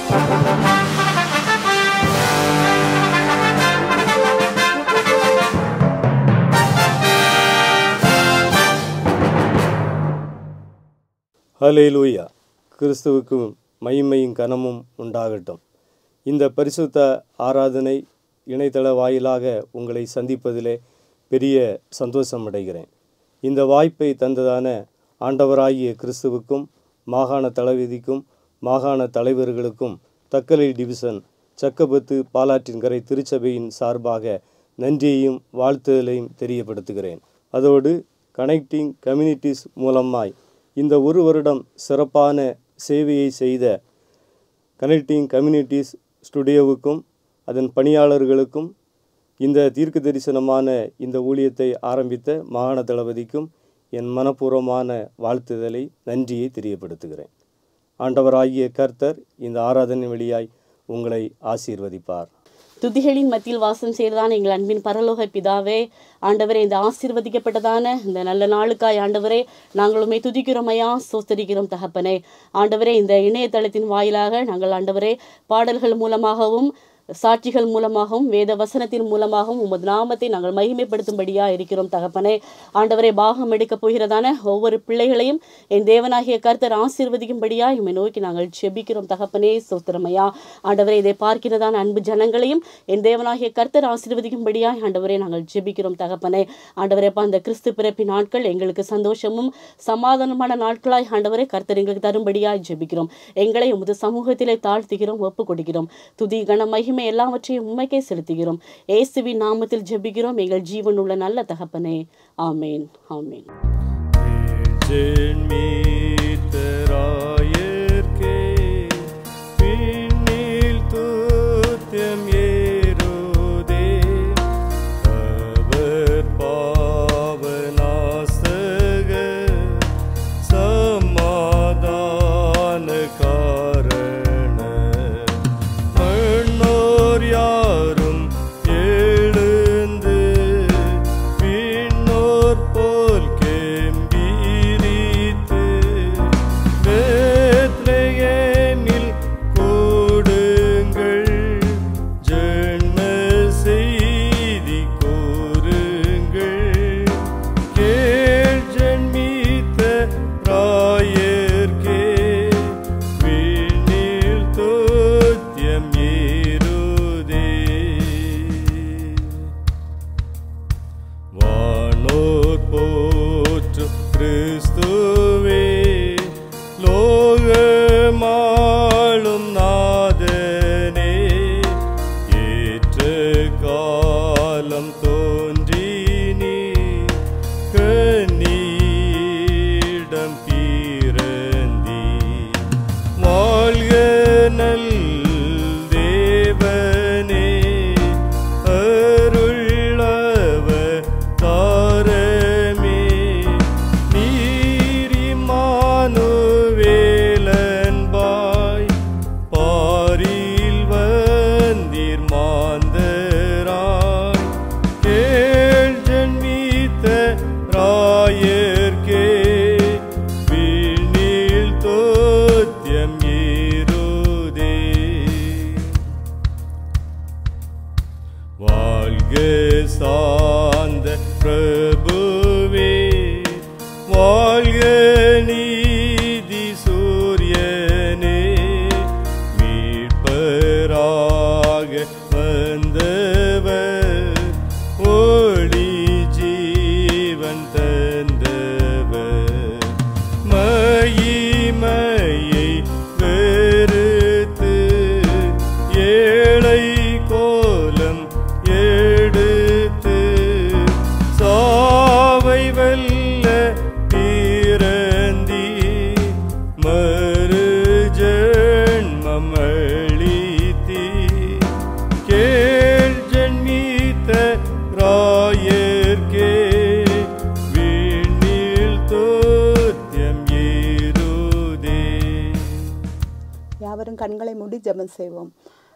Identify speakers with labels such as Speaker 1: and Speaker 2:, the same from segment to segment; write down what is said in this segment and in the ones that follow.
Speaker 1: ஹலேலூயா கிறிஸ்துவுக்கும் மகிமையும் கனமும் உண்டாகட்டும் இந்த பரிசுத்த ஆராதனை இணையதள வாயிலாக உங்களை சந்திப்பதிலே பெரிய சந்தோஷம் அடைகிறேன் இந்த வாய்ப்பை தந்ததான ஆண்டவராகிய கிறிஸ்துவுக்கும் மாகாண தளபதிக்கும் மாகாண தலைவர்களுக்கும் தக்கலை டிவிசன் சக்கபத்து பாலாற்றின்கரை திருச்சபையின் சார்பாக நன்றியையும் வாழ்த்துதலையும் தெரியப்படுத்துகிறேன் அதோடு கனெக்டிங் கம்யூனிட்டிஸ் மூலமாய் இந்த ஒரு வருடம் சிறப்பான சேவையை செய்த கனெக்டிங் கம்யூனிட்டிஸ் ஸ்டுடியோவுக்கும் அதன் பணியாளர்களுக்கும் இந்த தீர்க்க தரிசனமான இந்த ஊழியத்தை ஆரம்பித்த மாகாண தளபதிக்கும் என் மனப்பூர்வமான வாழ்த்துதலை நன்றியை தெரியப்படுத்துகிறேன் ஆண்டவராகிய கர்த்தர் இந்த ஆராதனை வழியாய் உங்களை ஆசீர்வதிப்பார்
Speaker 2: துதிகளின் மத்தியில் வாசம் செய்கிறதான எங்கள் அன்பின் பரலோக பிதாவே ஆண்டவரே இந்த ஆசீர்வதிக்கப்பட்டதான இந்த நல்ல நாளுக்காய் ஆண்டவரே நாங்களுமே துதிக்கிறோமையா சோஸ்தரிக்கிறோம் தகப்பனே ஆண்டவரே இந்த இணையதளத்தின் வாயிலாக நாங்கள் ஆண்டவரே பாடல்கள் மூலமாகவும் சாட்சிகள் மூலமாகவும் வேத வசனத்தின் மூலமாகவும் உமது நாமத்தை நாங்கள் மகிமைப்படுத்தும்படியா இருக்கிறோம் தகப்பனே ஆண்டவரே பாகம் எடுக்கப் போகிறதான ஒவ்வொரு பிள்ளைகளையும் என் தேவனாகிய கர்த்தர் ஆசீர்வதிக்கும்படியா இம்மை நோக்கி நாங்கள் செபிக்கிறோம் தகப்பனே சோத்திரமையா ஆண்டவரே இதை பார்க்கிறதான அன்பு ஜனங்களையும் என் தேவனாகிய கர்த்தர் ஆசீர்வதிக்கும்படியா ஆண்டவரே நாங்கள் ஜெபிக்கிறோம் தகப்பனே ஆண்டவரேப்பா இந்த கிறிஸ்து பிறப்பின் நாட்கள் எங்களுக்கு சந்தோஷமும் சமாதானமான நாட்களாய் ஆண்டவரே கர்த்தர் எங்களுக்கு தரும்படியாய் ஜெபிக்கிறோம் எங்களை உமது சமூகத்திலே தாழ்த்துகிறோம் ஒப்பு கொடுக்கிறோம் துதி கன மகிமை எல்லாவற்றையும் உண்மைக்கே செலுத்துகிறோம் இயேசுவின் நாமத்தில் ஜெபிக்கிறோம் எங்கள் ஜீவன் உள்ள நல்ல தகப்பனே ஆமேன் ஆமேன்
Speaker 1: மீட்பராயர்க்கே பின்னில் தூத்தியம் ஏறுதே அவர் பாவநாசக சமாதான காரண மண்ணோர் யாரும் எழுந்து பின்னோர் போல் கெம்பீரித்து பெத்லகேமில் கூடுங்கள் ஜென்ம செய்தி கூறுங்கள் கேள் ஜென்மித்த ராயர்க்கே விண்ணில் தோத்தியம் ஏறுதே வானோர் போற்றும் கிறிஸ்துவே லோகமாளும் நாதனே ஏற்ற காலம் தோன்றி நீ கண்ணீடம் பிறந்தி வாழ்க நல் தேவனே அருளவ தாரமே நீரிமானுவேலன்பாய் பாரில் வந்தீர் மாந்தராய் கேள் ஜன்மித்த ராயர்க்கே விண்ணில் தோத்தியம் ஏறுதே வாழ்க சாந்த பிரபுவே வாழ்க நீதி சூரியனே மீட்பராக வந்தவர் ஒளி ஜீவன் தந்தவர் மகிமையை வெறுத்து ஏழை கோலம் எடுத்து சாவை வெல்ல பிறந்தி மறு ஜென்மம் அளித்தி கேள் ஜன்மித்த ராயர்க்கே விண்ணில் தோத்தியம் ஏறுதே
Speaker 3: யாவரும் கண்களை மூடி ஜெபம் செய்வோம்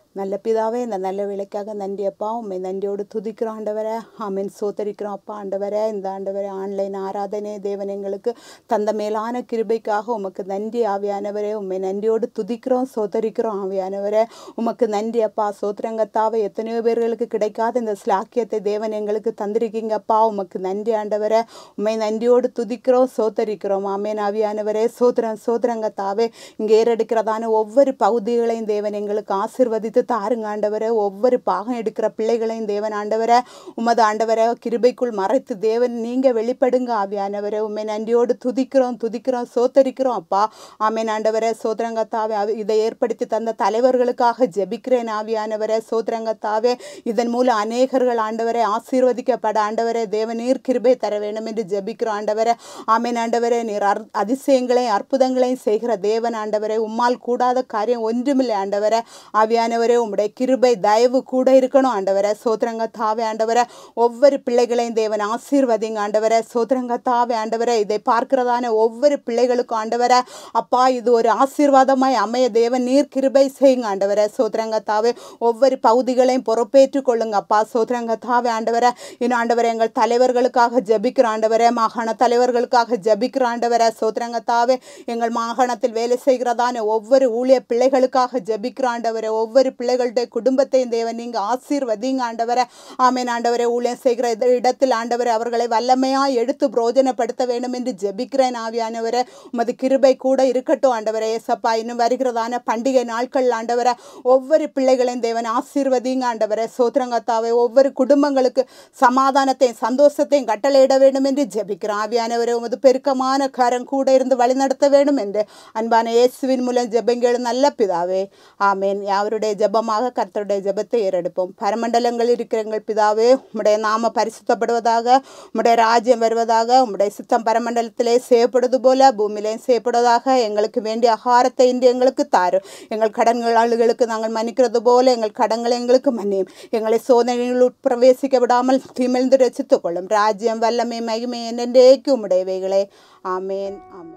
Speaker 3: நல்ல பிதாவே இந்த நல்ல வேலைக்காக நன்றி அப்பா உண்மை நன்றியோடு துதிக்கிறோம் ஆண்டவரே ஆமீன் சோத்தரிக்கிறோம் அப்பா ஆண்டவரே இந்த ஆண்டவரே ஆன்லைன் ஆராதனை தேவன் எங்களுக்கு தந்த மேலான கிருபைக்காக உமக்கு நன்றி ஆவியானவரே உண்மை நன்றியோடு துதிக்கிறோம் சோத்தரிக்கிறோம் ஆவியானவரே உமக்கு நன்றி அப்பா சோத்திரங்கத்தாவே எத்தனையோ பேர்களுக்கு கிடைக்காத இந்த ஸ்லாக்கியத்தை தேவன் எங்களுக்கு தந்திருக்கீங்கப்பா உமக்கு நன்றி ஆண்டவரே உண்மை நன்றியோடு துதிக்கிறோம் சோத்தரிக்கிறோம் ஆமேன் ஆவியானவரே சோத்திரம் சோத்திரங்கத்தாவே இங்கே ஏறெடுக்கிறதான ஒவ்வொரு பகுதிகளையும் தேவன் எங்களுக்கு ஆசிர்வதித்து தாருங்க ஆண்டவரே ஒவ்வொரு பாகம் எடுக்கிற பிள்ளைகளையும் தேவன் ஆண்டவரே உமது ஆண்டவரே கிருபைக்குள் மறைத்து தேவன் நீங்க வெளிப்படுங்க ஆவியானவரே உண்மை நன்றியோடு துதிக்கிறோம் துதிக்கிறோம் சோத்தரிக்கிறோம் அப்பா ஆமேன் ஆண்டவரே சோத்திரங்கத்தாவே அவ- இதை ஏற்படுத்தி தந்த தலைவர்களுக்காக ஜெபிக்கிறேன் ஆவியானவரே சோத்திரங்கத்தாவே இதன் மூலம் அநேகர்கள் ஆண்டவரை ஆசீர்வதிக்கப்பட ஆண்டவரே தேவநீர் கிருபை தர வேண்டும் என்று ஜெபிக்கிறோம் ஆண்டவரே ஆமேன் ஆண்டவரே நீர் அற் அதிசயங்களையும் அற்புதங்களையும் செய்கிற தேவன் ஆண்டவரே உம்மால் கூடாத காரியம் ஒன்றுமில்லை ஆண்டவரே ஆவியானவரே உம்முடைய கிருபை தயவு கூட இருக்கணும் ஆண்டவரே சோத்திரங்க தாவே ஆண்டவரே ஒவ்வொரு பிள்ளைகளையும் தேவன் ஆசீர்வதிங்க ஆண்டவரே சோத்திரங்க தாவே ஆண்டவரே இதை பார்க்கிறதான ஒவ்வொரு பிள்ளைகளுக்கும் ஆண்டவரே அப்பா இது ஒரு ஆசீர்வாதமாய் அமைய தேவன் நீர் கிருபை செய்யுங்க ஆண்டவரே சோத்திரங்க தாவே ஒவ்வொரு பகுதிகளையும் பொறுப்பேற்றுக் கொள்ளுங்க அப்பா சோத்திரங்க தாவே ஆண்டவரே இன்னும் ஆண்டவரே எங்கள் தலைவர்களுக்காக ஜெபிக்கிற ஆண்டவரே மாகாண தலைவர்களுக்காக ஜெபிக்கிற ஆண்டவரே சோத்திரங்க தாவே எங்கள் மாகாணத்தில் வேலை செய்கிறதான ஒவ்வொரு ஊழிய பிள்ளைகளுக்காக ஜெபிக்கிற ஆண்டவரே ஒவ்வொரு பிள்ளைகளுடைய குடும்பத்தையும் தேவன் நீங்க ஆசீர்வதிங்க ஆண்டவரே ஆமேன் ஆண்டவரே ஊழியம் செய்கிற இட- இடத்தில் ஆண்டவரே அவர்களை வல்லமையா எடுத்து பிரோஜனப்படுத்த வேண்டும் என்று ஜெபிக்கிறேன் ஆவியானவரே உமது கிருபை கூட இருக்கட்டும் ஆண்டவரே ஏசப்பா இன்னும் வருகிறதான பண்டிகை நாட்கள் ஆண்டவரே ஒவ்வொரு பிள்ளைகளையும் தேவன் ஆசீர்வதிங்க ஆண்டவரே சோத்திரங்கத்தாவே ஒவ்வொரு குடும்பங்களுக்கு சமாதானத்தையும் சந்தோஷத்தையும் கட்டளையிட வேண்டும் என்று ஜெபிக்கிறேன் ஆவியானவரே உமது பெருக்கமான கரம் கூட இருந்து வழிநடத்த வேண்டும் என்று அன்பான இயேசுவின் மூலம் ஜெபங்களும் நல்ல பிதாவே ஆமேன் அவருடைய ஜெபமாக கர்த்தருடைய ஜெபத்தை ஏறெடுப்போம் பரமண்டலங்கள் இருக்கிற எங்கள் பிதாவே உம்முடைய நாம பரிசுத்தப்படுவதாக உம்முடைய ராஜ்யம் வருவதாக உம்முடைய சித்தம் பரமண்டலத்திலே செய்யப்படுவது போல பூமியிலேயும் செய்யப்படுவதாக எங்களுக்கு வேண்டிய ஆகாரத்தை இன்று எங்களுக்கு தாரும் எங்கள் கடன்களுக்கு நாங்கள் மன்னிக்கிறது போல எங்கள் கடன்களை எங்களுக்கு மன்னியும் எங்களை சோதனையில் உட்பிரவேசிக்க விடாமல் தீமிழ்ந்து ரசித்துக் கொள்ளும் ராஜ்யம் வல்லமை மகிமை என்னென்றேக்கு உம்முடையவைகளே ஆமேன் ஆமேன்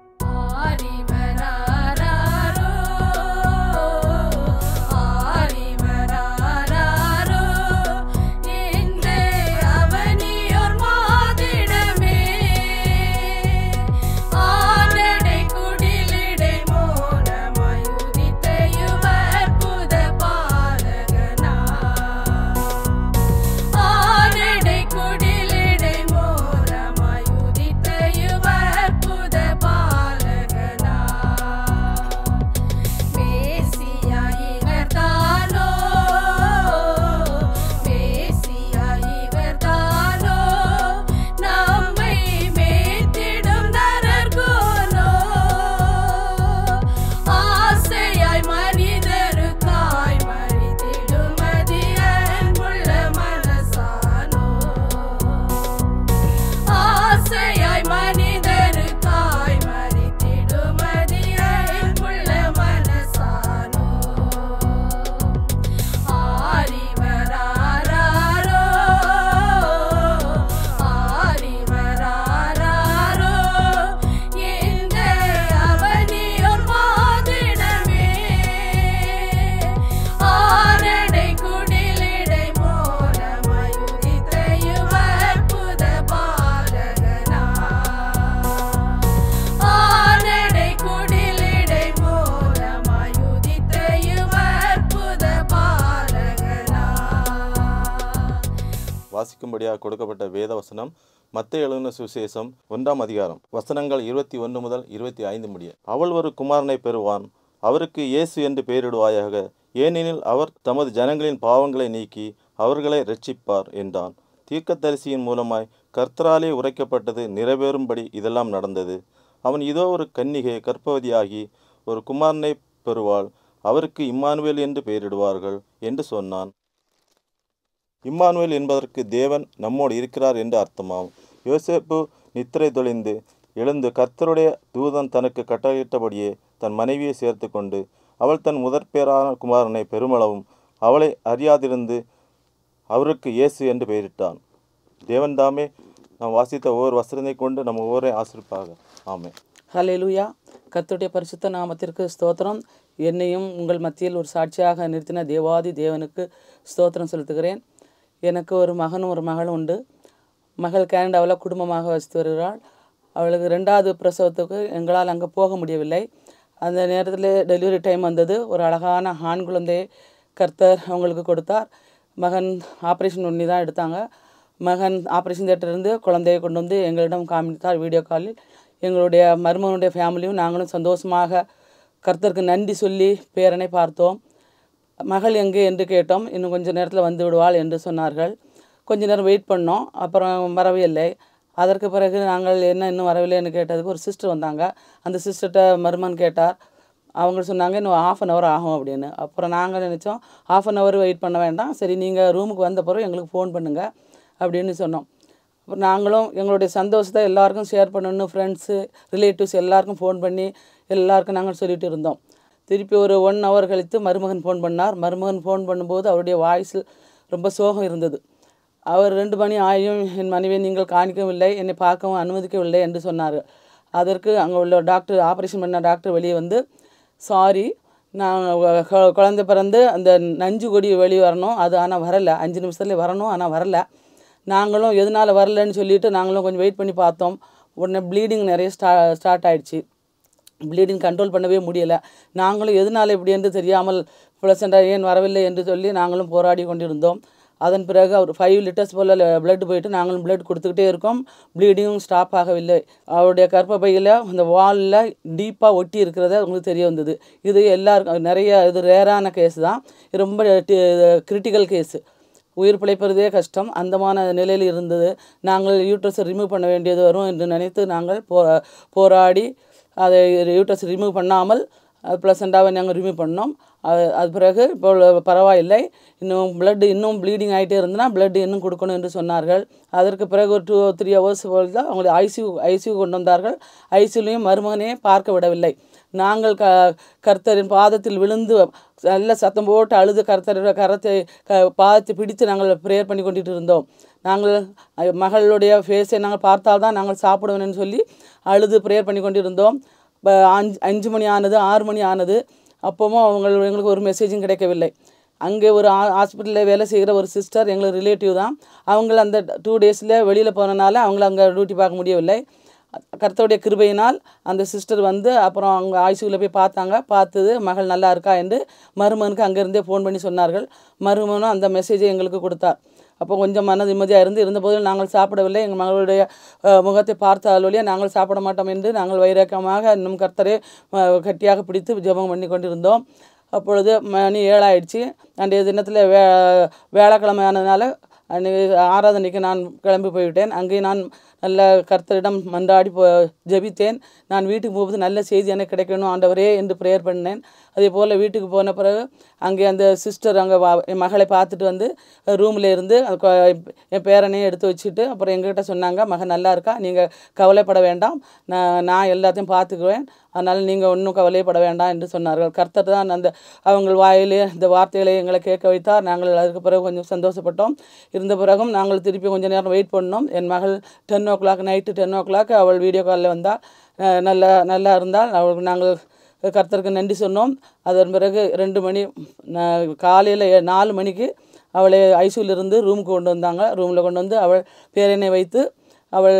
Speaker 4: ஆரிவராரோ ஆரிவராரோ இன்றே அவனியோர் மாதிடமே ஆனடை குடிலிடை மோனமாய் உதித்த யுவற்புத பாலகனா ஆனடை குடிலிடை மோனமாய் உதித்த யுவற்புத பாலகனா மேசியா இவர்தானோ மேசியா இவர்தானோ நம்மை மேற்றிடும் தரர்கோனோ ஆசையாய் மனிதருக்காய் மறித்திடும் அதி அன்புள்ள மனசானோ ஆசையாய் மனிதருக்காய் மறித்திடும் அதி அன்புள்ள மனசானோ ஆரிவராரோ ஆரிவராரோ இந்த அவனியோர் மாதிடமே ஆனடை குடிலிடை மோனமாய் உதித்த யுவற்புத பாலகனா ஆனடை குடிலிடை மோனமாய் உதித்த யுவற்புத பாலகனா
Speaker 5: வாசிக்கும்படியாக கொடுக்கப்பட்ட வேத வசனம் மத்திய எழுதின சுவிசேஷம் ஒன்றாம் அதிகாரம் வசனங்கள் இருபத்தி ஒன்று முதல் இருபத்தி ஐந்து முடிய அவள் ஒரு குமாரனை பெறுவான் அவருக்கு இயேசு என்று பெயரிடுவாயாக ஏனெனில் அவர் தமது ஜனங்களின் பாவங்களை நீக்கி அவர்களை ரட்சிப்பார் என்றான் தீர்க்கதரிசியின் மூலமாய் கர்த்தராலே உரைக்கப்பட்டது நிறைவேறும்படி இதெல்லாம் நடந்தது அவன் இதோ ஒரு கன்னிகை கர்ப்பவதியாகி ஒரு குமாரனை பெறுவாள் அவருக்கு இம்மானுவேல் என்று பெயரிடுவார்கள் என்று சொன்னான் இம்மானுவேல் என்பதற்கு தேவன் நம்மோடு இருக்கிறார் என்று அர்த்தமாம் யோசேப்பு நித்திரை தொழிந்து எழுந்து கர்த்தருடைய தூதன் தனக்கு கட்டளையிட்டபடியே தன் மனைவியை சேர்த்து கொண்டு அவள் தன் முதற்பேரான குமாரனை பெருமளவும் அவளை அறியாதிருந்து அவருக்கு இயேசு என்று பெயரிட்டான் தேவன் தாமே நாம் வாசித்த ஒவ்வொரு வசனத்தை கொண்டு நம்ம ஒவ்வொரு ஆசிரிப்பாக ஆமென்
Speaker 6: ஹalleluya கர்த்தருடைய பரிசுத்த நாமத்திற்கு ஸ்தோத்திரம் என்னையும் உங்கள் மத்தியில் ஒரு சாட்சியாக நிறுத்தின தேவாதி தேவனுக்கு ஸ்தோத்திரம் செலுத்துகிறேன் எனக்கு ஒரு மகனும் ஒரு மகளும் உண்டு மகள் கனடாவில் குடும்பமாக வசித்து வருகிறாள் அவளுக்கு ரெண்டாவது பிரசவத்துக்கு எங்களால் அங்கே போக முடியவில்லை அந்த நேரத்தில் டெலிவரி டைம் வந்தது ஒரு அழகான ஆண் குழந்தையை கர்த்தர் அவங்களுக்கு கொடுத்தார் மகன் ஆப்ரேஷன் பண்ணி தான் எடுத்தாங்க மகன் ஆப்ரேஷன் தேட்டர்லேருந்து குழந்தையை கொண்டு வந்து எங்களிடம் காமித்தார் வீடியோ காலில் எங்களுடைய மருமகனுடைய ஃபேமிலியும் நாங்களும் சந்தோஷமாக கர்த்தருக்கு நன்றி சொல்லி பேரனை பார்த்தோம் மகள் எங்கே என்று கேட்டோம் இன்னும் கொஞ்ச நேரத்தில் வந்து விடுவாள் என்று சொன்னார்கள் கொஞ்ச நேரம் வெயிட் பண்ணோம் அப்புறம் வரவே இல்லை அதற்கு பிறகு நாங்கள் என்ன இன்னும் வரவில்லைன்னு கேட்டதுக்கு ஒரு சிஸ்டர் வந்தாங்க அந்த சிஸ்டர்கிட்ட மருமன் கேட்டார் அவங்க சொன்னாங்க இன்னும் ஆஃப் அன் ஹவர் ஆகும் அப்படின்னு அப்புறம் நாங்கள் நினச்சோம் ஆஃப் அன் ஹவர் வெயிட் பண்ண வேண்டாம் சரி நீங்கள் ரூமுக்கு வந்த பிறகு எங்களுக்கு ஃபோன் பண்ணுங்கள் அப்படின்னு சொன்னோம் அப்புறம் நாங்களும் எங்களுடைய சந்தோஷத்தை எல்லாருக்கும் ஷேர் பண்ணணும் ஃப்ரெண்ட்ஸு ரிலேட்டிவ்ஸ் எல்லாருக்கும் ஃபோன் பண்ணி எல்லாருக்கும் நாங்கள் சொல்லிட்டு இருந்தோம் திருப்பி ஒரு ஒன் ஹவர் கழித்து மருமகன் ஃபோன் பண்ணார் மருமகன் ஃபோன் பண்ணும்போது அவருடைய வாய்ஸ் ரொம்ப சோகம் இருந்தது அவர் ரெண்டு மணி ஆயும் என் மனைவியை நீங்கள் காணிக்கவில்லை என்னை பார்க்கவும் அனுமதிக்கவில்லை என்று சொன்னார் அதற்கு அங்கே உள்ள டாக்டர் ஆப்ரேஷன் பண்ண டாக்டர் வெளியே வந்து சாரி நான் வ- கொ- குழந்தை பிறந்து அந்த நஞ்சு கொடி வெளியே வரணும் அது ஆனால் வரலை அஞ்சு நிமிஷத்துல வரணும் ஆனால் வரல நாங்களும் எதனால் வரலன்னு சொல்லிட்டு நாங்களும் கொஞ்சம் வெயிட் பண்ணி பார்த்தோம் உடனே ப்ளீடிங் நிறைய ஸ்டா ஸ்டார்ட் ஆயிடுச்சு ப்ளீடிங் கண்ட்ரோல் பண்ணவே முடியலை நாங்களும் எதனால் இப்படி என்று தெரியாமல் ப்ளசண்டாக ஏன் வரவில்லை என்று சொல்லி நாங்களும் போராடி கொண்டிருந்தோம் அதன் பிறகு அவர் ஃபைவ் லிட்டர்ஸ் போல் blood போயிட்டு நாங்களும் blood கொடுத்துக்கிட்டே இருக்கோம் ப்ளீடிங்கும் ஸ்டாப் ஆகவில்லை அவருடைய கர்ப்பப்பையில் அந்த வாலில் டீப்பாக ஒட்டி இருக்கிறத உங்களுக்கு தெரிய வந்தது இது எல்லாருக்கும் நிறைய இது ரேரான கேஸ் தான் இது ரொம்ப கிரிட்டிக்கல் கேஸு உயிர் பிழைப்பதே கஷ்டம் அந்தமான நிலையில் இருந்தது நாங்கள் யூட்ரஸை ரிமூவ் பண்ண வேண்டியது வரும் என்று நினைத்து நாங்கள் போ போராடி அதை யூட்ரஸ் ரிமூவ் பண்ணாமல் அது ப்ளசண்டாவை நாங்கள் ரிமூவ் பண்ணோம் அது அது பிறகு இப்போ பரவாயில்லை இன்னும் blood இன்னும் ப்ளீடிங் ஆகிட்டே இருந்ததுன்னா blood இன்னும் கொடுக்கணும் என்று சொன்னார்கள் அதற்கு பிறகு ஒரு டூ த்ரீ ஹவர்ஸ் போல் தான் அவங்களை ஐசியூ ஐசியூ கொண்டு வந்தார்கள் ஐசியூலையும் மருமகனே பார்க்க விடவில்லை நாங்கள் க கர்த்தரின் பாதத்தில் விழுந்து நல்ல சத்தம் போட்டு அழுது கர்த்தருடைய கரத்தை க பாதத்தை பிடித்து நாங்கள் ப்ரேயர் பண்ணி கொண்டுட்டு இருந்தோம் நாங்கள் அஹ், மகளுடைய ஃபேஸை நாங்கள் பார்த்தால்தான் நாங்கள் சாப்பிடுவேன்னு சொல்லி அழுது ப்ரேயர் பண்ணி கொண்டிருந்தோம் இப்போ அஞ்சு அஞ்சு மணி ஆனது ஆறு மணி ஆனது அப்போவும் அவங்க எங்களுக்கு ஒரு மெசேஜும் கிடைக்கவில்லை அங்கே ஒரு ஹாஸ்பிட்டலில் வேலை செய்கிற ஒரு சிஸ்டர் எங்களுக்கு ரிலேட்டிவ் தான் அவங்கள அந்த டூ டேஸில் வெளியில் போனனால அவங்கள அங்கே டியூட்டி பார்க்க முடியவில்லை கர்த்தருடைய கிருபையினால் அந்த சிஸ்டர் வந்து அப்புறம் அவங்க ஐசியூவில் போய் பார்த்தாங்க பார்த்தது மகள் நல்லா இருக்கா என்று மருமகனுக்கு அங்கேருந்தே ஃபோன் பண்ணி சொன்னார்கள் மருமகனும் அந்த மெசேஜை எங்களுக்கு கொடுத்தார் அப்போ கொஞ்சம் மன நிம்மதியாக இருந்து இருந்தபோதிலும் நாங்கள் சாப்பிடவில்லை எங்கள் மகளுடைய அஹ், முகத்தை பார்த்தால் வழியா நாங்கள் சாப்பிட மாட்டோம் என்று நாங்கள் வைரக்கமாக இன்னும் கர்த்தரை அஹ், கட்டியாக பிடித்து ஜெபம் பண்ணி கொண்டிருந்தோம் அப்பொழுது மணி ஏழாயிடுச்சு அன்றைய தினத்தில் வே வேலைக்கிழமை ஆனதுனால அன்றைக்கி ஆராதனைக்கு நான் கிளம்பி போய்விட்டேன் அங்கே நான் நல்ல கர்த்தரிடம் மன்றாடி போ ஜெபித்தேன் நான் வீட்டுக்கு போகும்போது நல்ல செய்தி எனக்கு கிடைக்கணும் ஆண்டவரே என்று ப்ரேயர் பண்ணேன் அதே போல் வீட்டுக்கு போன பிறகு அங்கே அந்த சிஸ்டர் அங்கே வா என் மகளை பார்த்துட்டு வந்து ரூமில் இருந்து அது கொ- என் பேரனையும் எடுத்து வச்சுட்டு அப்புறம் எங்ககிட்ட சொன்னாங்க மகன் நல்லா இருக்கா நீங்கள் கவலைப்பட வேண்டாம் நான் நான் எல்லாத்தையும் பார்த்துக்குவேன் அதனால் நீங்கள் ஒன்றும் கவலைப்பட வேண்டாம் என்று சொன்னார்கள் கர்த்தர் தான் அந்த அவங்க வாயிலே இந்த வார்த்தைகளை எங்களை கேட்க வைத்தார் நாங்கள் அதுக்கு பிறகு கொஞ்சம் சந்தோஷப்பட்டோம் இருந்த பிறகும் நாங்கள் திருப்பி கொஞ்சம் நேரம் வெயிட் பண்ணோம் என் மகள் ten o'clock night ten o'clock அவள் வீடியோ காலில் வந்தால் அஹ் நல்லா நல்லா இருந்தால் அவளுக்கு நாங்கள் கர்த்தருக்கு நன்றி சொன்னோம் அதன் பிறகு ரெண்டு மணி காலையில் நாலு மணிக்கு அவளை ஐசியூல இருந்து ரூமுக்கு கொண்டு வந்தாங்க ரூமில் கொண்டு வந்து அவள் பேரனை வைத்து அவள்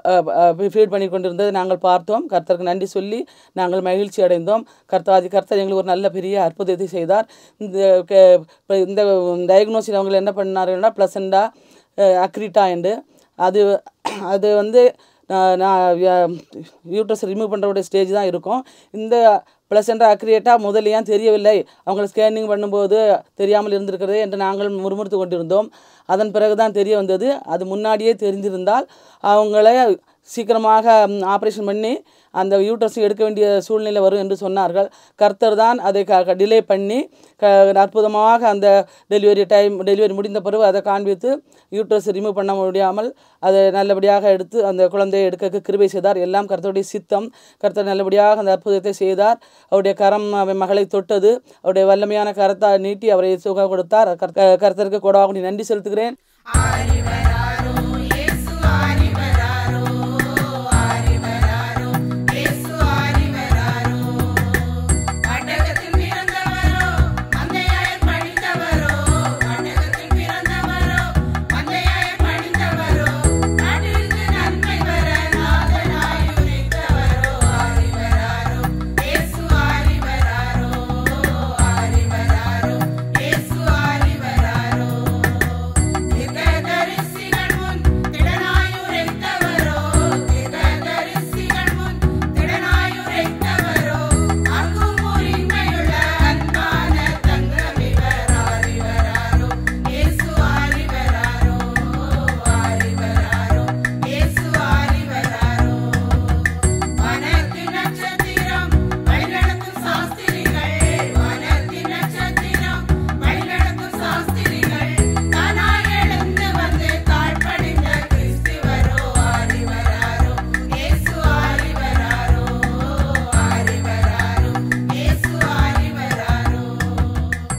Speaker 6: ஃபீட் பண்ணி கொண்டிருந்ததை நாங்கள் பார்த்தோம் கர்த்தருக்கு நன்றி சொல்லி நாங்கள் மகிழ்ச்சி அடைந்தோம் கர்த்தாதி கர்த்தர் எங்களுக்கு ஒரு நல்ல பெரிய அற்புதத்தை செய்தார் இந்த கே- இப்ப இந்த டயக்னோசிஸ் அவங்க என்ன பண்ணாருன்னா ப்ளசண்டா அக்ரிட்டா என்று அது அது வந்து நான் நான் யூட்ரஸ் ரிமூவ் பண்ணுறவுடைய ஸ்டேஜ் தான் இருக்கும் இந்த ப்ளசண்டா அக்ரியேட்டாக முதல்ல ஏன் தெரியவில்லை அவங்களை ஸ்கேனிங் பண்ணும்போது தெரியாமல் இருந்திருக்கிறது என்று நாங்கள் முறுமுறுத்து கொண்டிருந்தோம் அதன் பிறகு தான் தெரிய வந்தது அது முன்னாடியே தெரிந்திருந்தால் அவங்கள சீக்கிரமாக ஆப்ரேஷன் பண்ணி அந்த யூட்ரஸ் எடுக்க வேண்டிய சூழ்நிலை வரும் என்று சொன்னார்கள் கர்த்தர் தான் அதை க டிலே பண்ணி க அற்புதமாக அந்த டெலிவரி டைம் டெலிவரி முடிந்த பிறகு அதை காண்பித்து யூட்ரஸ் ரிமூவ் பண்ண முடியாமல் அதை நல்லபடியாக எடுத்து அந்த குழந்தையை எடுக்க கிருபை செய்தார் எல்லாம் கர்த்தருடைய சித்தம் கர்த்தர் நல்லபடியாக அந்த அற்புதத்தை செய்தார் அவருடைய கரம் அவன் மகளை தொட்டது அவருடைய வல்லமையான கரத்தை நீட்டி அவரை சுகம் கொடுத்தார் கர்த்த- கர்த்தருக்கு கொடாக நன்றி செலுத்துகிறேன்
Speaker 4: ஆரிவராரோ இயேசு ஆரிவராரோ ஆரிவராரோ இயேசு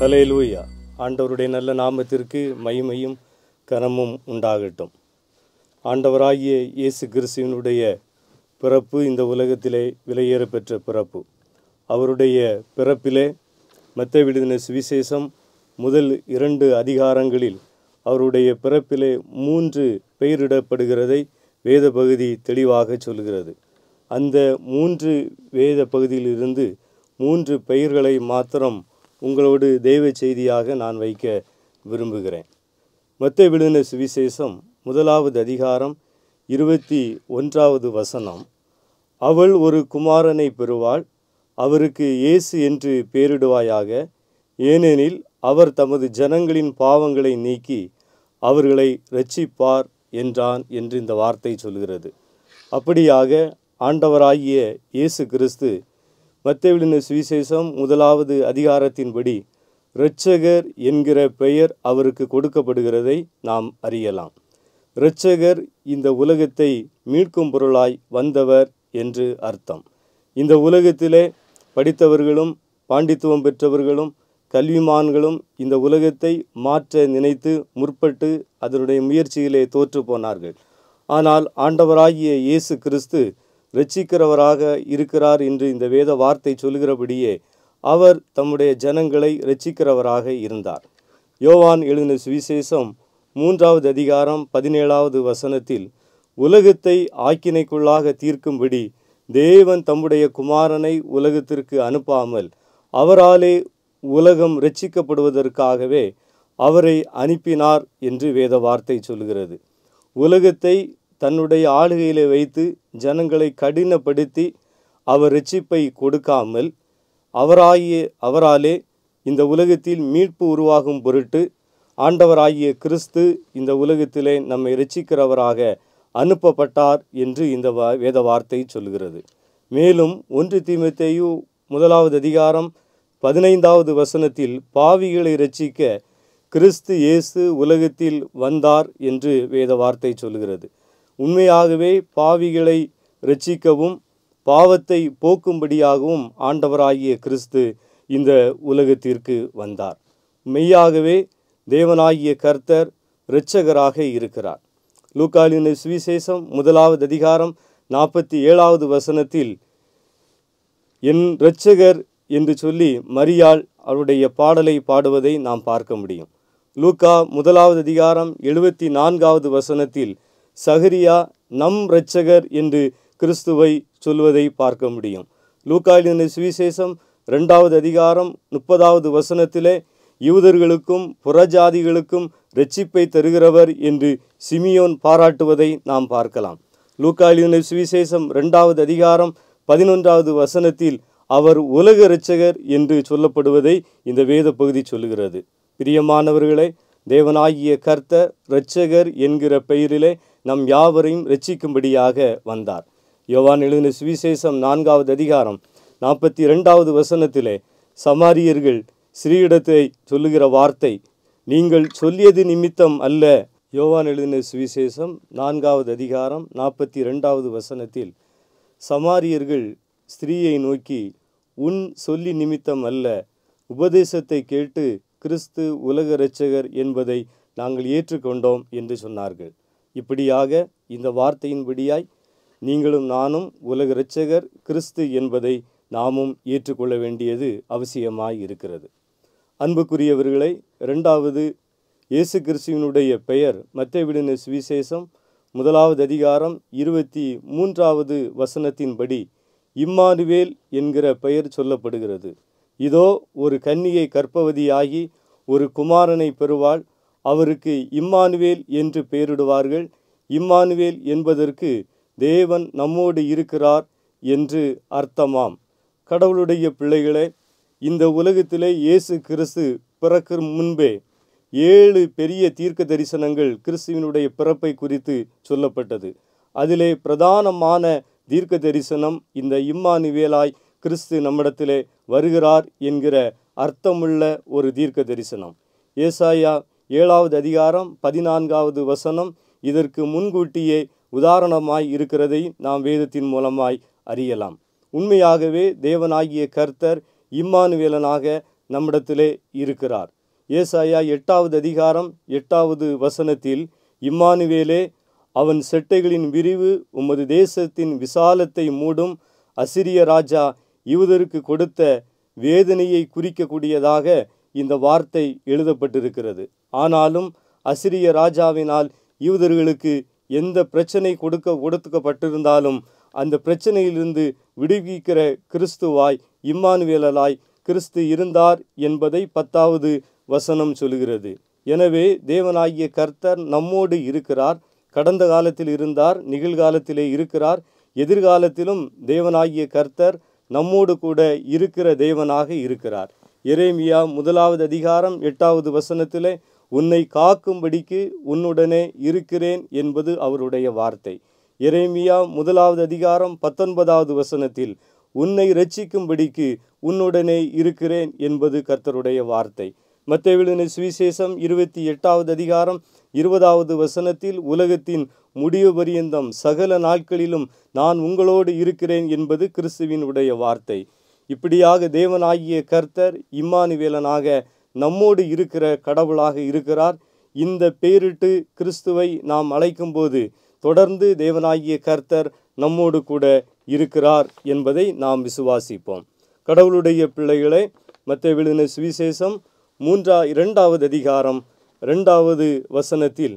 Speaker 1: ஹலேலூயா ஆண்டவருடைய நல்ல நாமத்திற்கு மகிமையும் கனமும் உண்டாகட்டும் ஆண்டவராகிய இயேசு கிறிஸ்துவினுடைய பிறப்பு இந்த உலகத்திலே விலையேற பெற்ற பிறப்பு அவருடைய பிறப்பிலே மத்த விடுதின சுவிசேஷம் முதல் இரண்டு அதிகாரங்களில் அவருடைய பிறப்பிலே மூன்று பெயரிடப்படுகிறதை வேத பகுதி தெளிவாக சொல்கிறது அந்த மூன்று வேத பகுதியிலிருந்து மூன்று பெயர்களை மாத்திரம் உங்களோடு தெய்வ செய்தியாக நான் வைக்க விரும்புகிறேன் மத்த விழுந்த சுவிசேஷம் முதலாவது அதிகாரம் இருபத்தி ஒன்றாவது வசனம் அவள் ஒரு குமாரனை பெறுவாள் அவருக்கு இயேசு என்று பெயரிடுவாயாக ஏனெனில் அவர் தமது ஜனங்களின் பாவங்களை நீக்கி அவர்களை இரட்சிப்பார் என்றான் என்று இந்த வார்த்தை சொல்கிறது அப்படியாக ஆண்டவராகிய இயேசு கிறிஸ்து மத்தேவிலின சுவிசேஷம் முதலாவது அதிகாரத்தின்படி இரட்சகர் என்கிற பெயர் அவருக்கு கொடுக்கப்படுகிறதை நாம் அறியலாம் இரட்சகர் இந்த உலகத்தை மீட்கும் பொருளாய் வந்தவர் என்று அர்த்தம் இந்த உலகத்திலே படித்தவர்களும் பாண்டித்துவம் பெற்றவர்களும் கல்விமான்களும் இந்த உலகத்தை மாற்ற நினைத்து முற்பட்டு அதனுடைய முயற்சியிலே தோற்று போனார்கள் ஆனால் ஆண்டவராகிய இயேசு கிறிஸ்து இரட்சிக்கிறவராக இருக்கிறார் என்று இந்த வேத வார்த்தை சொல்கிறபடியே அவர் தம்முடைய ஜனங்களை இரட்சிக்கிறவராக இருந்தார் யோவான் எழுதின சுவிசேஷம் மூன்றாவது அதிகாரம் பதினேழாவது வசனத்தில் உலகத்தை ஆக்கினைக்குள்ளாக தீர்க்கும்படி தேவன் தம்முடைய குமாரனை உலகத்திற்கு அனுப்பாமல் அவராலே உலகம் ரட்சிக்கப்படுவதற்காகவே அவரை அனுப்பினார் என்று வேத வார்த்தை சொல்கிறது உலகத்தை தன்னுடைய ஆளுகையிலே வைத்து ஜனங்களை கடினப்படுத்தி அவர் ரட்சிப்பை கொடுக்காமல் அவராகிய அவராலே இந்த உலகத்தில் மீட்பு உருவாகும் பொருட்டு ஆண்டவராகிய கிறிஸ்து இந்த உலகத்திலே நம்மை ரட்சிக்கிறவராக அனுப்பப்பட்டார் என்று இந்த வா- வேத வார்த்தை சொல்கிறது மேலும் ஒன்று தீமத்தேயு முதலாவது அதிகாரம் பதினைந்தாவது வசனத்தில் பாவிகளை ரட்சிக்க கிறிஸ்து இயேசு உலகத்தில் வந்தார் என்று வேத வார்த்தை சொல்கிறது உண்மையாகவே பாவிகளை ரட்சிக்கவும் பாவத்தை போக்கும்படியாகவும் ஆண்டவராகிய கிறிஸ்து இந்த உலகத்திற்கு வந்தார் மெய்யாகவே தேவனாகிய கர்த்தர் இரட்சகராக இருக்கிறார் லூக்காலின சுவிசேஷம் முதலாவது அதிகாரம் நாற்பத்தி ஏழாவது வசனத்தில் என் இரட்சகர் என்று சொல்லி மரியாள் அவருடைய பாடலை பாடுவதை நாம் பார்க்க முடியும் லூக்கா முதலாவது அதிகாரம் எழுபத்தி நான்காவது வசனத்தில் சகரியா நம் இரட்சகர் என்று கிறிஸ்துவை சொல்வதை பார்க்க முடியும் லூக்காலின சுவிசேஷம் ரெண்டாவது அதிகாரம் முப்பதாவது வசனத்திலே யூதர்களுக்கும் புறஜாதிகளுக்கும் இரட்சிப்பை தருகிறவர் என்று சிமியோன் பாராட்டுவதை நாம் பார்க்கலாம் லூக்காலின சுவிசேஷம் ரெண்டாவது அதிகாரம் பதினொன்றாவது வசனத்தில் அவர் உலக இரட்சகர் என்று சொல்லப்படுவதை இந்த வேத பகுதி சொல்லுகிறது பிரியமானவர்களே தேவனாகிய கர்த்தர் இரட்சகர் என்கிற பெயரிலே நம் யாவரையும் ரட்சிக்கும்படியாக வந்தார் யோவான் எழுதின சுவிசேஷம் நான்காவது அதிகாரம் நாற்பத்தி இரண்டாவது வசனத்திலே சமாரியர்கள் ஸ்ரீயிடத்தை சொல்லுகிற வார்த்தை நீங்கள் சொல்லியது நிமித்தம் அல்ல யோவான் எழுதின சுவிசேஷம் நான்காவது அதிகாரம் நாற்பத்தி இரண்டாவது வசனத்தில் சமாரியர்கள் ஸ்திரீயை நோக்கி உன் சொல்லி நிமித்தம் அல்ல உபதேசத்தை கேட்டு கிறிஸ்து உலக இரட்சகர் என்பதை நாங்கள் ஏற்றுக்கொண்டோம் என்று சொன்னார்கள் இப்படியாக இந்த வார்த்தையின்படியாய் நீங்களும் நானும் உலக இரட்சகர் கிறிஸ்து என்பதை நாமும் ஏற்றுக்கொள்ள வேண்டியது அவசியமாய் இருக்கிறது அன்புக்குரியவர்களை இரண்டாவது இயேசு கிறிஸ்துவினுடைய பெயர் மத்தேவிடின சுவிசேஷம் முதலாவது அதிகாரம் இருபத்தி மூன்றாவது வசனத்தின்படி இம்மானுவேல் என்கிற பெயர் சொல்லப்படுகிறது இதோ ஒரு கன்னியை கற்பவதியாகி ஒரு குமாரனை பெறுவாள் அவருக்கு இம்மானுவேல் என்று பெயரிடுவார்கள் இம்மானுவேல் என்பதற்கு தேவன் நம்மோடு இருக்கிறார் என்று அர்த்தமாம் கடவுளுடைய பிள்ளைகளே இந்த உலகத்திலே இயேசு கிறிஸ்து பிறக்கும் முன்பே ஏழு பெரிய தீர்க்க தரிசனங்கள் கிறிஸ்துவினுடைய பிறப்பை குறித்து சொல்லப்பட்டது அதிலே பிரதானமான தீர்க்க தரிசனம் இந்த இம்மானுவேலாய் கிறிஸ்து நம்மிடத்திலே வருகிறார் என்கிற அர்த்தமுள்ள ஒரு தீர்க்க தரிசனம் ஏசாயா ஏழாவது அதிகாரம் பதினான்காவது வசனம் இதற்கு முன்கூட்டியே உதாரணமாய் இருக்கிறதை நாம் வேதத்தின் மூலமாய் அறியலாம் உண்மையாகவே தேவனாகிய கர்த்தர் இம்மானுவேலனாக நம்மிடத்திலே இருக்கிறார் ஏசாயா எட்டாவது அதிகாரம் எட்டாவது வசனத்தில் இம்மானுவேலே அவன் செட்டைகளின் விரிவு உமது தேசத்தின் விசாலத்தை மூடும் அசிரிய ராஜா யூதருக்கு கொடுத்த வேதனையை குறிக்கக்கூடியதாக இந்த வார்த்தை எழுதப்பட்டிருக்கிறது ஆனாலும் அசிரிய ராஜாவினால் யூதர்களுக்கு எந்த பிரச்சனை கொடுக்க கொடுக்கப்பட்டிருந்தாலும் அந்த பிரச்சனையிலிருந்து விடுவிக்கிற கிறிஸ்துவாய் இம்மானுவேலாய் கிறிஸ்து இருந்தார் என்பதை பத்தாவது வசனம் சொல்கிறது எனவே தேவனாகிய கர்த்தர் நம்மோடு இருக்கிறார் கடந்த காலத்தில் இருந்தார் நிகழ்காலத்திலே இருக்கிறார் எதிர்காலத்திலும் தேவனாகிய கர்த்தர் நம்மோடு கூட இருக்கிற தேவனாக இருக்கிறார் எரேமியா முதலாவது அதிகாரம் எட்டாவது வசனத்திலே உன்னை காக்கும்படிக்கு உன்னுடனே இருக்கிறேன் என்பது அவருடைய வார்த்தை எரேமியா முதலாவது அதிகாரம் பத்தொன்பதாவது வசனத்தில் உன்னை ரட்சிக்கும்படிக்கு உன்னுடனே இருக்கிறேன் என்பது கர்த்தருடைய வார்த்தை மத்தேவிலின சுவிசேஷம் இருபத்தி எட்டாவது அதிகாரம் இருபதாவது வசனத்தில் உலகத்தின் முடிவு பரியந்தம் சகல நாட்களிலும் நான் உங்களோடு இருக்கிறேன் என்பது கிறிஸ்துவின் உடைய வார்த்தை இப்படியாக தேவனாகிய கர்த்தர் இம்மானுவேலனாக நம்மோடு இருக்கிற கடவுளாக இருக்கிறார் இந்த பெயரிட்டு கிறிஸ்துவை நாம் அழைக்கும்போது தொடர்ந்து தேவனாகிய கர்த்தர் நம்மோடு கூட இருக்கிறார் என்பதை நாம் விசுவாசிப்போம் கடவுளுடைய பிள்ளைகளே மற்ற விழுந்த சுவிசேஷம் மூன்றா இரண்டாவது அதிகாரம் இரண்டாவது வசனத்தில்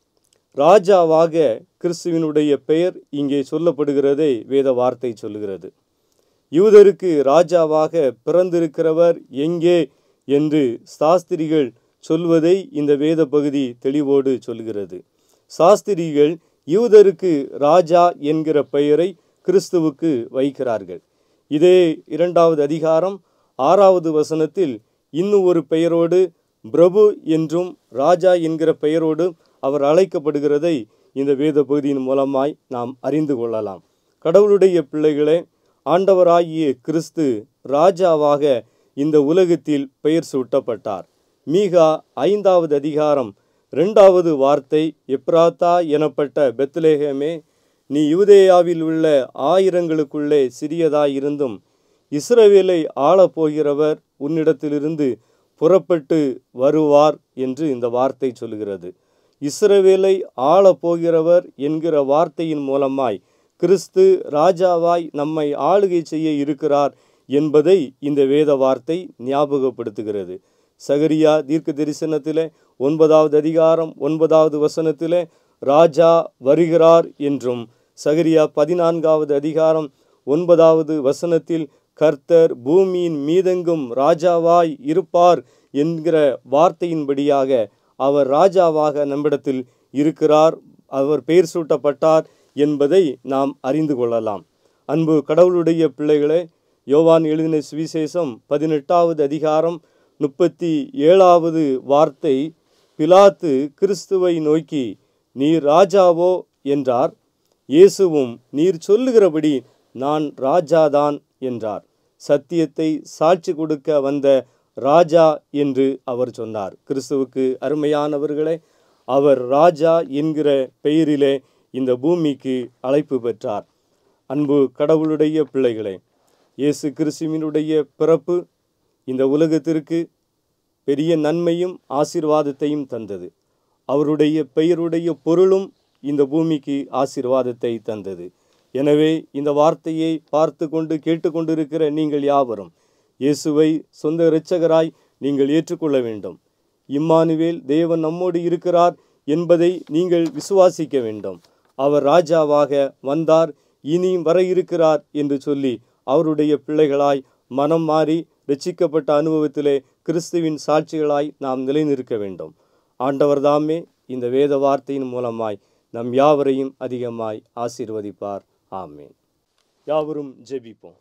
Speaker 1: ராஜாவாக கிறிஸ்துவினுடைய பெயர் இங்கே சொல்லப்படுகிறதை வேத வார்த்தை சொல்லுகிறது யூதருக்கு ராஜாவாக பிறந்திருக்கிறவர் எங்கே என்று சாஸ்திரிகள் சொல்வதை இந்த வேத பகுதி தெளிவோடு சொல்கிறது சாஸ்திரிகள் யூதருக்கு ராஜா என்கிற பெயரை கிறிஸ்துவுக்கு வைக்கிறார்கள் இதே இரண்டாவது அதிகாரம் ஆறாவது வசனத்தில் இன்னும் ஒரு பெயரோடு பிரபு என்றும் ராஜா என்கிற பெயரோடு அவர் அழைக்கப்படுகிறதை இந்த வேத பகுதியின் மூலமாய் நாம் அறிந்து கொள்ளலாம் கடவுளுடைய பிள்ளைகளே ஆண்டவராகிய கிறிஸ்து ராஜாவாக இந்த உலகத்தில் பெயர் சூட்டப்பட்டார் மீகா ஐந்தாவது அதிகாரம் இரண்டாவது வார்த்தை எப்ராத்தா எனப்பட்ட பெத்லேஹேமே நீ யூதேயாவில் உள்ள ஆயிரங்களுக்குள்ளே சிறியதாயிருந்தும் இஸ்ரவேலை ஆளப்போகிறவர் உன்னிடத்திலிருந்து புறப்பட்டு வருவார் என்று இந்த வார்த்தை சொல்கிறது இஸ்ரவேலை ஆளப்போகிறவர் என்கிற வார்த்தையின் மூலமாய் கிறிஸ்து ராஜாவாய் நம்மை ஆளுகை செய்ய இருக்கிறார் என்பதை இந்த வேத வார்த்தை ஞாபகப்படுத்துகிறது சகரியா தீர்க்க தரிசனத்திலே ஒன்பதாவது அதிகாரம் ஒன்பதாவது வசனத்திலே ராஜா வருகிறார் என்றும் சகரியா பதினான்காவது அதிகாரம் ஒன்பதாவது வசனத்தில் கர்த்தர் பூமியின் மீதெங்கும் ராஜாவாய் இருப்பார் என்கிற வார்த்தையின்படியாக அவர் ராஜாவாக நம்மிடத்தில் இருக்கிறார் அவர் பெயர் சூட்டப்பட்டார் என்பதை நாம் அறிந்து கொள்ளலாம் அன்பு கடவுளுடைய பிள்ளைகளே யோவான் எழுதின சுவிசேஷம் பதினெட்டாவது அதிகாரம் முப்பத்தி ஏழாவது வார்த்தை பிலாத்து கிறிஸ்துவை நோக்கி நீர் ராஜாவோ என்றார் இயேசுவும் நீர் சொல்லுகிறபடி நான் ராஜாதான் என்றார் சத்தியத்தை சாட்சி கொடுக்க வந்த ராஜா என்று அவர் சொன்னார் கிறிஸ்துவுக்கு அருமையானவர்களே அவர் ராஜா என்கிற பெயரிலே இந்த பூமிக்கு அழைப்பு பெற்றார் அன்பு கடவுளுடைய பிள்ளைகளே இயேசு கிறிஸ்துவினுடைய பிறப்பு இந்த உலகத்திற்கு பெரிய நன்மையும் ஆசீர்வாதத்தையும் தந்தது அவருடைய பெயருடைய பொருளும் இந்த பூமிக்கு ஆசீர்வாதத்தை தந்தது எனவே இந்த வார்த்தையை பார்த்து கொண்டு கேட்டுக்கொண்டிருக்கிற நீங்கள் யாவரும் இயேசுவை சொந்த இரட்சகராய் நீங்கள் ஏற்றுக்கொள்ள வேண்டும் இம்மானுவேல் தேவன் நம்மோடு இருக்கிறார் என்பதை நீங்கள் விசுவாசிக்க வேண்டும் அவர் ராஜாவாக வந்தார் இனியும் வர இருக்கிறார் என்று சொல்லி அவருடைய பிள்ளைகளாய் மனம் மாறி ரட்சிக்கப்பட்ட அனுபவத்திலே கிறிஸ்துவின் சாட்சிகளாய் நாம் நிலைநிற்க வேண்டும் ஆண்டவர்தாமே இந்த வேத வார்த்தையின் மூலமாய் நம் யாவரையும் அதிகமாய் ஆசீர்வதிப்பார் ஆமேன் யாவரும் ஜெபிப்போம்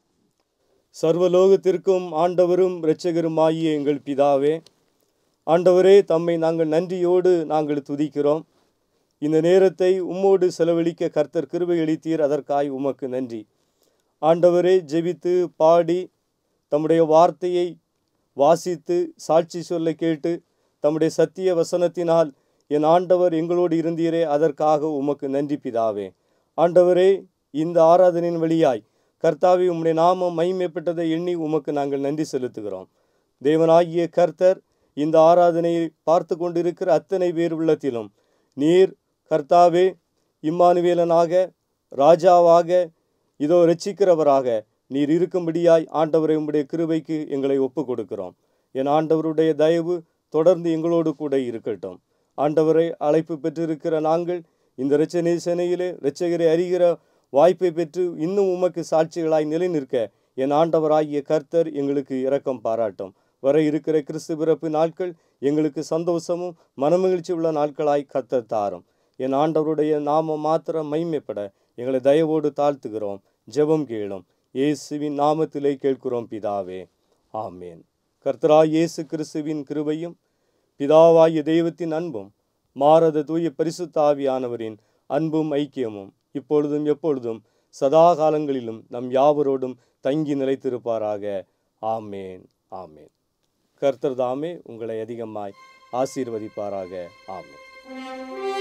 Speaker 1: சர்வலோகத்திற்கும் ஆண்டவரும் இரட்சகருமாகிய எங்கள் பிதாவே ஆண்டவரே தம்மை நாங்கள் நன்றியோடு நாங்கள் துதிக்கிறோம் இந்த நேரத்தை உம்மோடு செலவழிக்க கர்த்தர் கிருபை அளித்தீர் அதற்காய் உமக்கு நன்றி ஆண்டவரே ஜெபித்து பாடி தம்முடைய வார்த்தையை வாசித்து சாட்சி சொல்ல கேட்டு தம்முடைய சத்திய வசனத்தினால் என் ஆண்டவர் எங்களோடு இருந்தீரே அதற்காக உமக்கு நன்றி பிதாவே ஆண்டவரே இந்த ஆராதனையின் வழியாய் கர்த்தாவே உம்முடைய நாமம் மகிமைப்பட்டதை எண்ணி உமக்கு நாங்கள் நன்றி செலுத்துகிறோம் தேவனாகிய கர்த்தர் இந்த ஆராதனையை பார்த்து கொண்டிருக்கிற அத்தனை பேர் உள்ளத்திலும் நீர் கர்த்தாவே இம்மானுவேலனாக ராஜாவாக இதோ ரட்சிக்கிறவராக நீர் இருக்கும்படியாய் ஆண்டவரை உம்முடைய கிருபைக்கு எங்களை ஒப்பு கொடுக்கிறோம் என் ஆண்டவருடைய தயவு தொடர்ந்து எங்களோடு கூட இருக்கட்டும் ஆண்டவரை அழைப்பு பெற்றிருக்கிற நாங்கள் இந்த இரட்சநேசனையிலே இரட்சகரை அறிகிற வாய்ப்பை பெற்று இன்னும் உமக்கு சாட்சிகளாய் நிலை நிற்க என் ஆண்டவராகிய கர்த்தர் எங்களுக்கு இரக்கம் பாராட்டும் வர இருக்கிற கிறிஸ்து பிறப்பு நாட்கள் எங்களுக்கு சந்தோஷமும் மனமகிழ்ச்சி உள்ள நாட்களாய் கர்த்தர் தாரும் என் ஆண்டவருடைய நாமம் மாத்திரம் மைமைப்பட எங்களை தயவோடு தாழ்த்துகிறோம் ஜெபம் கேளும் இயேசுவின் நாமத்திலே கேட்கிறோம் பிதாவே ஆமேன் கர்த்தராய் இயேசு கிறிஸ்துவின் கிருபையும் பிதாவாகிய தெய்வத்தின் அன்பும் மாரத தூய பரிசுத்தாவியானவரின் அன்பும் ஐக்கியமும் இப்பொழுதும் எப்பொழுதும் சதா காலங்களிலும் நம் யாவரோடும் தங்கி நிலைத்திருப்பாராக ஆமேன் ஆமேன் கர்த்தர் தாமே உங்களை அதிகமாய் ஆசீர்வதிப்பாராக ஆமேன்